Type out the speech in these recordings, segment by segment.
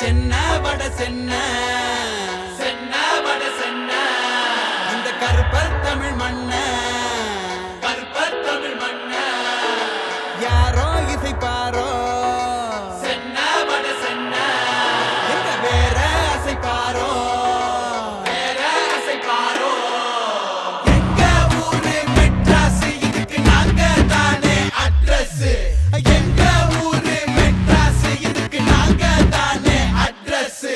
சென்ன வட சென்ன சென்ன வட சென்ன இந்த கருப்பர் தமிழ் மண்ண கருப்பர் தமிழ் மண்ண யாரோ இசைப்பாரோ சென்ன வட சென்ன எங்க வேற அசைப்பாரோ வேற அசைப்பாரோ எங்க ஊரு மெட்ராஸ் இதுக்கு நாங்க தானே அட்ரஸ் எங்க ஊரு மெட்ராஸ் இதுக்கு நாங்க தானே அட்ரஸ்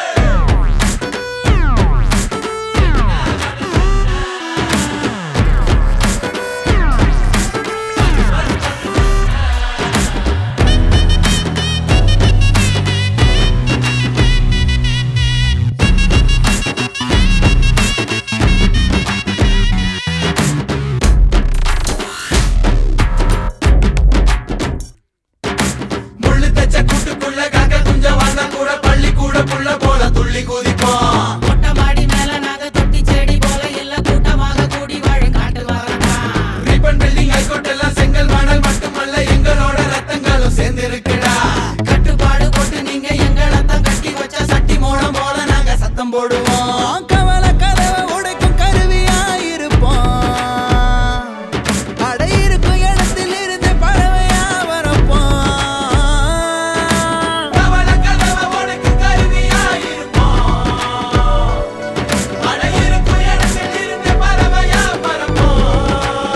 முள்ளு தச்ச கூட்டுக்குள்ள காக்க குஞ்ச வாழ்ந்தா கூட பள்ளி கூட புள்ள போல துள்ளி குதிப்போம் மொட்டை மாடி மேல நாங்க தொட்டி செடி போல இல்ல கூட்டமாக கூடி வாழும் காட்டு வரதா ரீபன் பில்டிங் ஹைகோர்ட் எல்லாம் செங்கல் மணல் மட்டுமல்ல எங்களோட ரத்தங்களும் சேர்ந்து இருக்குடா கட்டுப்பாடு போட்டு நீங்க எங்களத்தான் கட்டி வச்ச சட்டி மூலம் போல நாங்க சத்தம் போடுவோம் கவல கதவை உடைக்கும் கருவியா இருப்போம் அடை இருக்கும் இடத்தில் இருந்து பறவையா வரப்போம் கவல கதவை உடைக்கும் கருவியா இருப்போம் அடை இருக்கும் இடத்தில் இருந்து பறவையா வரப்போம்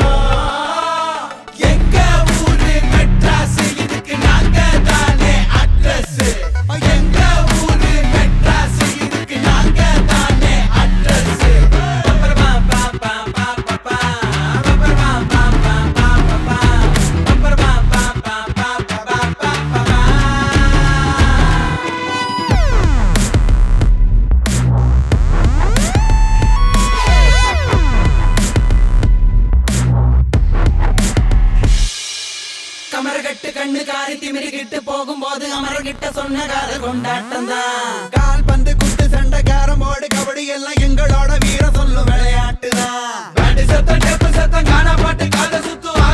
எங்க ஊரு மெட்ராஸ் இதுக்கு நாங்க தானே அட்ரஸ் எங்க ஊரு மெட்ராஸ் இதுக்கு நாங்க தானே அட்ரஸ் கமரகட்டு கண்ணு காரி திமிரிக்கிட்டு போகும்போது அமரகிட்ட சொன்ன கால கொண்டாட்டம் தான் கால் பந்து குத்து சண்டை கேரம் போர்டு கபடி எல்லாம் எங்களோட வீர சொல்லும் விளையாட்டு தான் சத்தம் டெப்பு சத்தம் காணா பாட்டு காத சுத்து